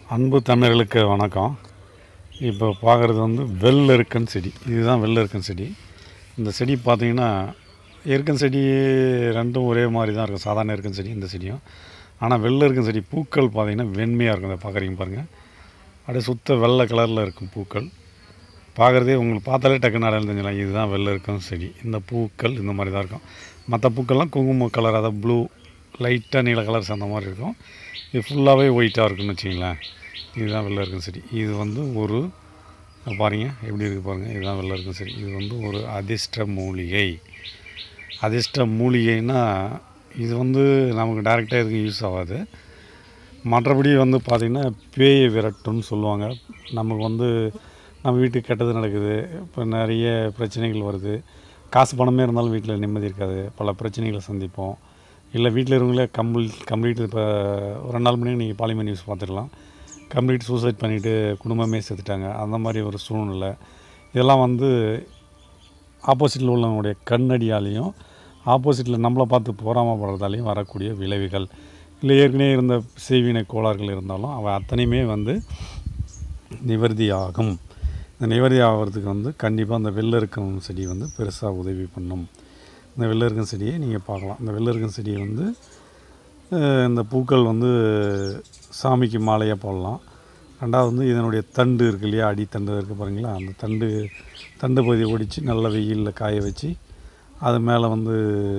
அன்பு தமிழர்களுக்கு வணக்கம் இப்போ பார்க்குறது வந்து வெள்ளை இருக்கன் செடி இதுதான் வெள்ளை இருக்கன் செடி இந்த செடி பார்த்தீங்கன்னா எருக்கன் செடி ரெண்டும் ஒரே மாதிரி தான் இருக்கும் சாதாரண இருக்கன் செடி இந்த செடியும் ஆனால் வெள்ளை இருக்கன் செடி பூக்கள் பார்த்தீங்கன்னா வெண்மையாக இருக்கும் அதை பார்க்குறீங்க பாருங்கள் அப்படியே சுத்த வெள்ளை கலரில் இருக்கும் பூக்கள் பார்க்குறதே உங்களுக்கு பார்த்தாலே டக்குன்னு அடையாளம் தெரிஞ்சிடலாம் இதுதான் வெள்ளை இருக்கும் செடி இந்த பூக்கள் இந்த மாதிரி தான் இருக்கும் மற்ற பூக்கள்லாம் குங்கும கலர் அதாவது ப்ளூ லைட்டாக நீல கலர் சேர்ந்த மாதிரி இருக்கும் இது ஃபுல்லாகவே ஒயிட்டாக இருக்குன்னு வச்சிங்களேன் இதுதான் வெள்ளை இருக்கும் செடி இது வந்து ஒரு பாருங்க எப்படி இருக்குது பாருங்கள் இதுதான் வெள்ளை இருக்கும் செடி இது வந்து ஒரு அதிர்ஷ்ட மூலிகை அதிர்ஷ்ட மூலிகைன்னா இது வந்து நமக்கு டைரெக்டாக எதுக்கும் யூஸ் ஆகாது மற்றபடி வந்து பார்த்திங்கன்னா பேயை விரட்டும்னு சொல்லுவாங்க நமக்கு வந்து நம்ம வீட்டுக்கு கெட்டது நடக்குது இப்போ நிறைய பிரச்சனைகள் வருது காசு பணமே இருந்தாலும் வீட்டில் நிம்மதி இருக்காது பல பிரச்சனைகளை சந்திப்போம் இல்லை வீட்டில் இருக்கவங்களே கம்ப்ளீட் கம்ப்ளீட் இப்போ ஒரு ரெண்டு நாள் மணி நீங்கள் பாலிமர் நியூஸ் பார்த்துக்கலாம் கம்ப்ளீட் சூசைட் பண்ணிவிட்டு குடும்பமே செத்துட்டாங்க அந்த மாதிரி ஒரு சூழ்நிலை இதெல்லாம் வந்து ஆப்போசிட்டில் உள்ளவங்களுடைய கண்ணடியாலையும் ஆப்போசிட்டில் நம்மளை பார்த்து பொறாமப்படுறதாலையும் வரக்கூடிய விளைவுகள் இல்லை ஏற்கனவே இருந்த செய்வினை கோளாறுகள் இருந்தாலும் அவை அத்தனையுமே வந்து நிவர்த்தி ஆகும் இந்த நிவர்த்தி ஆகிறதுக்கு வந்து கண்டிப்பாக அந்த வெள்ளருக்கம் செடி வந்து பெருசாக உதவி பண்ணும் இந்த வெள்ளருக்கம் செடியை நீங்கள் பார்க்கலாம் இந்த வெள்ளருக்கம் செடியை வந்து அஹ், இந்த பூக்கள் வந்து சாமிக்கு மாலையாக போடலாம் ரெண்டாவது வந்து இதனுடைய தண்டு இருக்கு இல்லையா அடித்தண்டு இருக்குது பாருங்களா அந்த தண்டு தண்டு பகுதியை ஒடித்து நல்ல வெயிலில் காய வச்சு அது மேலே வந்து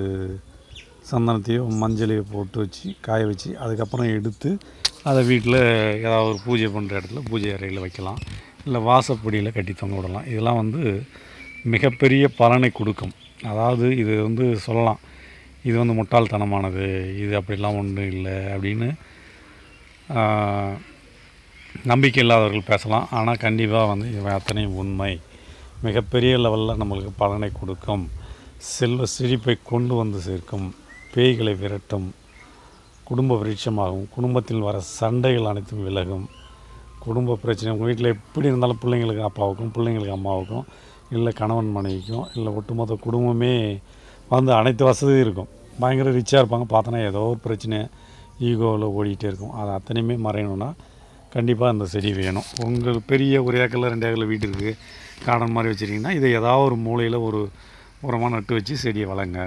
சந்தனத்தையோ மஞ்சளையோ போட்டு வச்சு காய வச்சு அதுக்கப்புறம் எடுத்து அதை வீட்டில் ஏதாவது ஒரு பூஜை பண்ணுற இடத்துல பூஜை அறையில் வைக்கலாம் இல்லை வாசப்படியில் கட்டி தொங்க விடலாம் இதெல்லாம் வந்து மிகப்பெரிய பலனை கொடுக்கும் அதாவது இது வந்து சொல்லலாம் இது வந்து முட்டாள்தனமானது இது அப்படிலாம் ஒன்றும் இல்லை அப்படின்னு ஆஹ், நம்பிக்கை இல்லாதவர்கள் பேசலாம் ஆனால் கண்டிப்பாக வந்து இவை அத்தனையும் உண்மை மிகப்பெரிய லெவலில் நம்மளுக்கு பலனை கொடுக்கும் செல்வ செழிப்பை கொண்டு வந்து சேர்க்கும் பேய்களை விரட்டும் குடும்ப விருட்சமாகும் குடும்பத்தில் வர சண்டைகள் அனைத்தும் விலகும் குடும்ப பிரச்சனை உங்கள் வீட்டில் எப்படி இருந்தாலும் பிள்ளைங்களுக்கு அப்பாவுக்கும் பிள்ளைங்களுக்கு அம்மாவுக்கும் இல்லை கணவன் மனைவிக்கும் இல்லை ஒட்டுமொத்த குடும்பமே வந்து அனைத்து வசதியும் இருக்கும் பயங்கர ரிச்சாக இருப்பாங்க பார்த்தோன்னா ஏதோ ஒரு பிரச்சனை ஈகோவில் ஓடிட்டே இருக்கும் அது அத்தனையுமே மறையணும்னா கண்டிப்பாக அந்த செடி வேணும் உங்கள் பெரிய ஒரு ஏக்கரில் ரெண்டு ஏக்கரில் வீடு இருக்குது கார்டன் மாதிரி வச்சுருக்கீங்கன்னா இதை ஏதாவது ஒரு மூலையில் ஒரு உரமாக நட்டு வச்சு செடியை வளங்க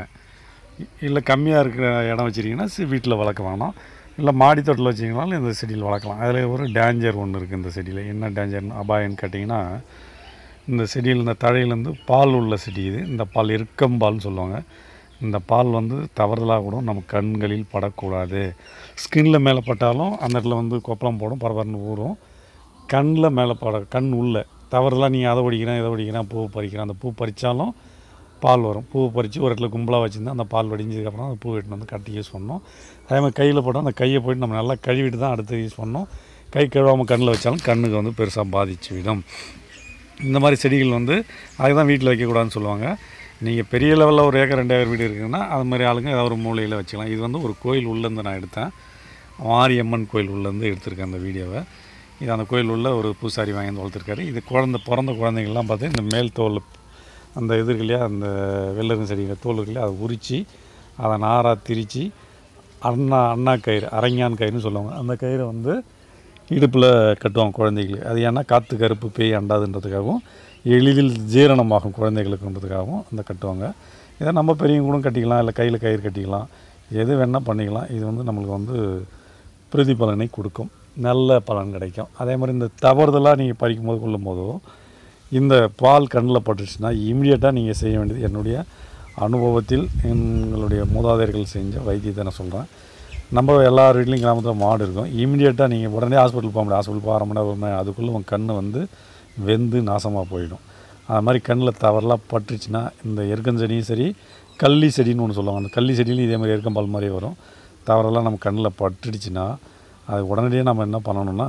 இல்லை கம்மியாக இருக்கிற இடம் வச்சுருக்கீங்கன்னா வீட்டில் வளர்க்க வேணாம் இல்லை மாடி தோட்டில் வச்சிங்கனாலும் இந்த செடியில் வளர்க்கலாம் அதில் ஒரு டேஞ்சர் ஒன்று இருக்குது இந்த செடியில் என்ன டேஞ்சர்னு அபாயம்னு கேட்டிங்கன்னா இந்த செடியில் இந்த தழையிலேருந்து பால் உள்ள செடி இது இந்த பால் எருக்கம்பால்னு சொல்லுவாங்க இந்த பால் வந்து தவறுதலாக கூட நம்ம கண்களில் படக்கூடாது ஸ்கின்ல மேலே பட்டாலும் அந்த இடத்துல வந்து கொப்பளம் போடும் பரபரன்னு ஊறும் கண்ணில் மேலே பட கண் உள்ள தவறுதலாக நீங்கள் அதை ஒடிக்கிறேன் இதை ஒடிக்கிறேன் பூ பறிக்கிறேன் அந்த பூ பறித்தாலும் பால் வரும் பூ பறித்து ஒரு இடத்துல கும்பலாக வச்சுருந்தா அந்த பால் வடிஞ்சதுக்கப்புறம் அந்த பூ எடுத்துன்னு வந்து கட்டி யூஸ் பண்ணோம் அதே மாதிரி கையில் போட்டால் அந்த கையை போயிட்டு நம்ம நல்லா கழுவிட்டு தான் அடுத்து யூஸ் பண்ணோம் கை கழுவாமல் கண்ணில் வச்சாலும் கண்ணுக்கு வந்து பெருசாக பாதிச்சு விடும் இந்த மாதிரி செடிகள் வந்து அதுக்கு தான் வீட்டில் வைக்கக்கூடாதுன்னு சொல்லுவாங்க நீங்கள் பெரிய லெவலில் ஒரு ஏக்கர் ரெண்டு ஏக்கர் வீடு இருக்குன்னா அது மாதிரி ஆளுங்க ஏதாவது ஒரு மூலையில் வச்சுக்கலாம் இது வந்து ஒரு கோயில் உள்ளேருந்து நான் எடுத்தேன் மாரியம்மன் கோயில் உள்ளேருந்து எடுத்திருக்கேன் அந்த வீடியோவை இது அந்த கோயில் உள்ள ஒரு பூசாரி வாங்கி வந்து வளர்த்துருக்காரு இது குழந்த பிறந்த குழந்தைங்கள்லாம் பார்த்து இந்த மேல் தோல் அந்த இது இருக்கு இல்லையா அந்த வெள்ளரும் செடிங்க தோல் இருக்கு இல்லையா அதை உரித்து அதை நாராக திரித்து அண்ணா அண்ணா கயிறு அரங்கான் கயிறுன்னு சொல்லுவாங்க அந்த கயிறை வந்து இடுப்பில் கட்டுவாங்க குழந்தைகளுக்கு அது ஏன்னா காற்று கருப்பு பேய் அண்டாதுன்றதுக்காகவும் எளிதில் ஜீரணமாகும் குழந்தைகளுக்குன்றதுக்காகவும் அந்த கட்டுவாங்க இதை நம்ம பெரியவங்க கூட கட்டிக்கலாம் இல்லை கையில் கயிறு கட்டிக்கலாம் எது வேணால் பண்ணிக்கலாம் இது வந்து நம்மளுக்கு வந்து பிரதிபலனை கொடுக்கும் நல்ல பலன் கிடைக்கும் அதே மாதிரி இந்த தவறுதலாக நீங்கள் படிக்கும் போது கொள்ளும் போதோ இந்த பால் கண்ணில் பட்டுச்சுன்னா இமீடியட்டாக நீங்கள் செய்ய வேண்டியது என்னுடைய அனுபவத்தில் எங்களுடைய மூதாதையர்கள் செஞ்ச வைத்தியத்தை நான் சொல்கிறேன் நம்ம எல்லார் வீட்லேயும் கிராமத்தில் மாடு இருக்கும் இமீடியட்டாக நீங்கள் உடனே ஹாஸ்பிட்டல் போக முடியாது ஹாஸ்பிட்டல் போக அரை மணி நேரம் ஒரு மணி நேரம் அதுக்குள்ளே உங்கள் கண் வந்து வெந்து நாசமாக போயிடும் அது மாதிரி கண்ணில் தவறலாம் பட்டுச்சுன்னா இந்த எருக்கஞ்செடியும் சரி கள்ளி செடின்னு ஒன்று சொல்லுவாங்க அந்த கள்ளி செடியிலும் இதே மாதிரி எருக்கம்பால் மாதிரி வரும் தவறெல்லாம் நம்ம கண்ணில் பட்டுடுச்சுன்னா அது உடனடியாக நம்ம என்ன பண்ணணும்னா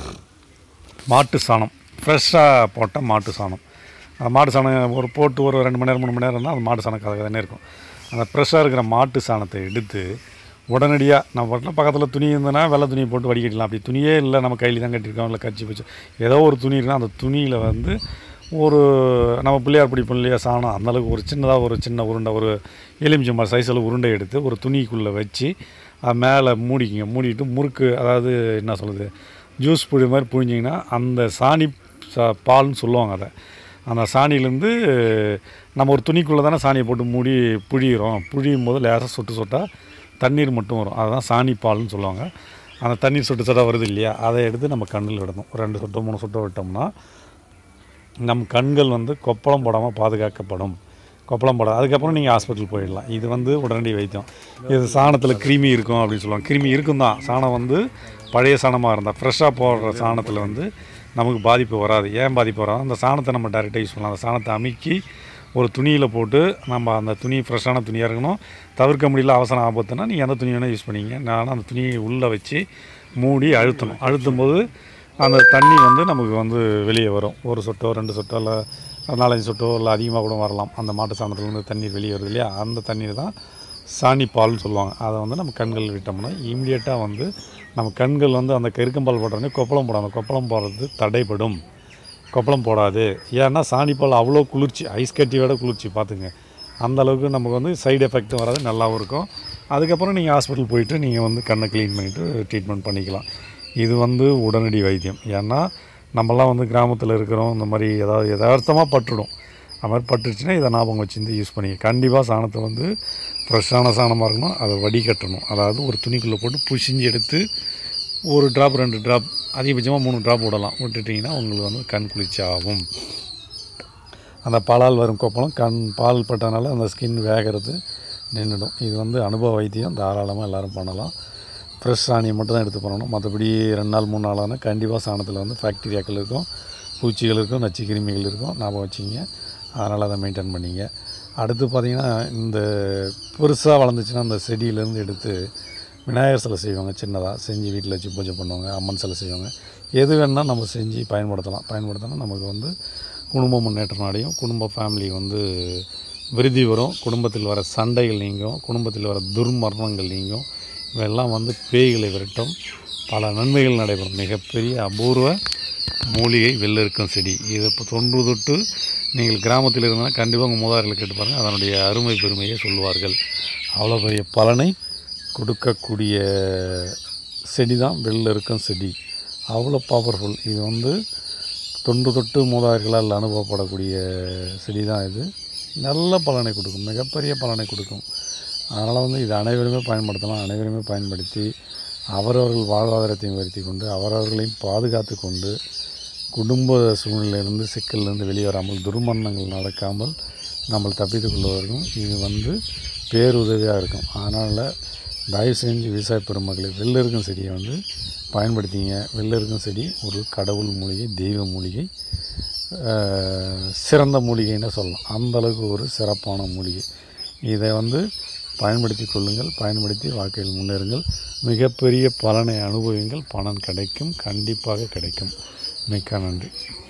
மாட்டு சாணம் ஃப்ரெஷ்ஷாக போட்ட மாட்டு சாணம் அந்த மாட்டு சாணம் ஒரு போட்டு ஒரு ரெண்டு மணி நேரம் மூணு மணி நேரம் இருந்தால் அந்த மாட்டு சாணம் கதை தானே இருக்கும் அந்த ஃப்ரெஷ்ஷாக இருக்கிற மாட்டு சாணத்தை எடுத்து உடனடியாக நம்ம பாட்டில் பக்கத்தில் துணி இருந்ததுன்னா வெள்ளை துணியை போட்டு வடிகட்டலாம் அப்படி துணியே இல்லை நம்ம கையில் தான் கட்டியிருக்கோம் இல்லை கச்சி போச்சு ஏதோ ஒரு துணி இருக்குன்னா அந்த துணியில் வந்து ஒரு நம்ம பிள்ளையார் பிடிப்போம் இல்லையா சாணம் அந்தளவுக்கு ஒரு சின்னதாக ஒரு சின்ன உருண்டை ஒரு எலுமிச்சம்பழம் சைஸில் உருண்டை எடுத்து ஒரு துணிக்குள்ளே வச்சு அது மேலே மூடிக்கிங்க மூடிட்டு முறுக்கு அதாவது என்ன சொல்கிறது ஜூஸ் புழி மாதிரி புழிஞ்சிங்கன்னா அந்த சாணி சா பால்னு சொல்லுவாங்க அதை அந்த சாணியிலேருந்து நம்ம ஒரு துணிக்குள்ளே தானே சாணியை போட்டு மூடி புழியிறோம் புழியும் போது லேசாக சொட்டு சொட்டாக தண்ணீர் மட்டும் வரும் அதுதான் சாணி பால்னு சொல்லுவாங்க அந்த தண்ணீர் சொட்டு சொட்டாக வருது இல்லையா அதை எடுத்து நம்ம கண்ணில் விடணும் ஒரு ரெண்டு சொட்டோ மூணு சொட்டோ விட்டோம்னா நம் கண்கள் வந்து கொப்பளம் போடாமல் பாதுகாக்கப்படும் கொப்பளம் போடாது அதுக்கப்புறம் நீங்கள் ஹாஸ்பிட்டல் போயிடலாம் இது வந்து உடனடி வைத்தியம் இது சாணத்தில் கிருமி இருக்கும் அப்படின்னு சொல்லுவாங்க கிருமி இருக்கும் தான் சாணம் வந்து பழைய சாணமாக இருந்தால் ஃப்ரெஷ்ஷாக போடுற சாணத்தில் வந்து நமக்கு பாதிப்பு வராது ஏன் பாதிப்பு வராது அந்த சாணத்தை நம்ம டேரெக்டாக யூஸ் பண்ணலாம் அந்த சாணத்தை அமுக்கி ஒரு துணியில் போட்டு நம்ம அந்த துணி ஃப்ரெஷ்ஷான துணியாக இருக்கணும் தவிர்க்க முடியல அவசரம் ஆபத்துனா நீங்கள் எந்த துணி வேணால் யூஸ் பண்ணிங்க நான் அந்த துணியை உள்ளே வச்சு மூடி அழுத்தணும் அழுத்தும் போது அந்த தண்ணி வந்து நமக்கு வந்து வெளியே வரும் ஒரு சொட்டோ ரெண்டு சொட்டோ இல்லை நாலஞ்சு சொட்டோ இல்லை அதிகமாக கூட வரலாம் அந்த மாட்டு சாணத்துலேருந்து தண்ணீர் வெளியே வருது இல்லையா அந்த தண்ணீர் தான் சாணி பால்னு சொல்லுவாங்க அதை வந்து நம்ம கண்கள் விட்டோம்னா இமீடியட்டாக வந்து நம்ம கண்கள் வந்து அந்த கருக்கம்பால் போட்டோடனே கொப்பளம் போடாமல் கொப்பளம் போடுறது தடைப்படும் கொப்பளம் போடாது ஏன்னா சாணிப்பால் அவ்வளோ குளிர்ச்சி ஐஸ் கட்டியோட குளிர்ச்சி பார்த்துங்க அந்த அளவுக்கு நமக்கு வந்து சைடு எஃபெக்ட்டும் வராது நல்லாவும் இருக்கும் அதுக்கப்புறம் நீங்கள் ஹாஸ்பிட்டல் போயிட்டு நீங்கள் வந்து கண்ணை க்ளீன் பண்ணிவிட்டு ட்ரீட்மெண்ட் பண்ணிக்கலாம் இது வந்து உடனடி வைத்தியம் ஏன்னா நம்மலாம் வந்து கிராமத்தில் இருக்கிறோம் இந்த மாதிரி ஏதாவது யதார்த்தமாக பட்டுடும் அது மாதிரி பட்டுருச்சுன்னா இதை ஞாபகம் வச்சுருந்து யூஸ் பண்ணி கண்டிப்பாக சாணத்தை வந்து ஃப்ரெஷ்ஷான சாணமாக இருக்கணும் அதை வடிகட்டணும் அதாவது ஒரு துணிக்குள்ளே போட்டு புழிஞ்சு எடுத்து ஒரு ட்ராப் ரெண்டு ட்ராப் அதிகபட்சமாக மூணு ட்ராப் விடலாம் விட்டுட்டிங்கன்னா உங்களுக்கு வந்து கண் குளிர்ச்சி ஆகும் அந்த பாலால் வரும் கொப்பளம் கண் பால் பட்டனால அந்த ஸ்கின் வேகிறது நின்றுடும் இது வந்து அனுபவ வைத்தியம் தாராளமாக எல்லோரும் பண்ணலாம் ஃப்ரெஷ் சாணியை மட்டும் தான் எடுத்து பண்ணணும் மற்றபடி ரெண்டு நாள் மூணு நாளான கண்டிப்பாக சாணத்தில் வந்து பாக்டீரியாக்கள் இருக்கும் பூச்சிகள் இருக்கும் நச்சு கிருமிகள் இருக்கும் ஞாபகம் வச்சிங்க அதனால் அதை மெயின்டைன் பண்ணிங்க அடுத்து பார்த்திங்கன்னா இந்த பெருசாக வளர்ந்துச்சுன்னா அந்த செடியிலேருந்து எடுத்து விநாயகர் சிலை செய்வாங்க சின்னதாக செஞ்சு வீட்டில் வச்சு பூஜை பண்ணுவாங்க அம்மன் சிலை செய்வாங்க எது வேணால் நம்ம செஞ்சு பயன்படுத்தலாம் பயன்படுத்தினா நமக்கு வந்து குடும்ப முன்னேற்றம் அடையும் குடும்ப ஃபேமிலி வந்து விருதி வரும் குடும்பத்தில் வர சண்டைகள் நீங்கும் குடும்பத்தில் வர துர்மரணங்கள் நீங்கும் இவையெல்லாம் வந்து பேய்களை விரட்டும் பல நன்மைகள் நடைபெறும் மிகப்பெரிய அபூர்வ மூலிகை வெள்ளெருக்கம் செடி இது இப்போ தொன்று தொட்டு நீங்கள் கிராமத்தில் இருந்தால் கண்டிப்பாக உங்கள் மூதாதைகளை கேட்டு பாருங்கள் அதனுடைய அருமை பெருமையை சொல்லுவார்கள் அவ்வளோ பெரிய பலனை கொடுக்கக்கூடிய செடி தான் வெள்ளெருக்கம் செடி அவ்வளோ பவர்ஃபுல் இது வந்து தொன்று தொட்டு மூதாதைகளால் அனுபவப்படக்கூடிய செடி தான் இது நல்ல பலனை கொடுக்கும் மிகப்பெரிய பலனை கொடுக்கும் அதனால் வந்து இது அனைவருமே பயன்படுத்தலாம் அனைவருமே பயன்படுத்தி அவரவர்கள் வாழ்வாதாரத்தையும் உயர்த்தி கொண்டு அவரவர்களையும் பாதுகாத்து கொண்டு குடும்ப சூழ்நிலையிலிருந்து சிக்கலிலிருந்து வெளியே வராமல் துர்மரணங்கள் நடக்காமல் நம்ம தப்பித்துக் கொள்வதற்கும் இது வந்து பேருதவியாக இருக்கும் அதனால் தயவு செஞ்சு விவசாய பெருமக்களை வெளில இருக்கும் செடியை வந்து பயன்படுத்திங்க வெளில இருக்கும் செடி ஒரு கடவுள் மூலிகை தெய்வ மூலிகை அஹ், சிறந்த மூலிகைன்னு சொல்லலாம் அந்த அளவுக்கு ஒரு சிறப்பான மூலிகை இதை வந்து பயன்படுத்தி கொள்ளுங்கள் பயன்படுத்தி வாழ்க்கையில் முன்னேறுங்கள் மிகப்பெரிய பலனை அனுபவியுங்கள் பலன் கிடைக்கும் கண்டிப்பாக கிடைக்கும் மிக்க நன்றி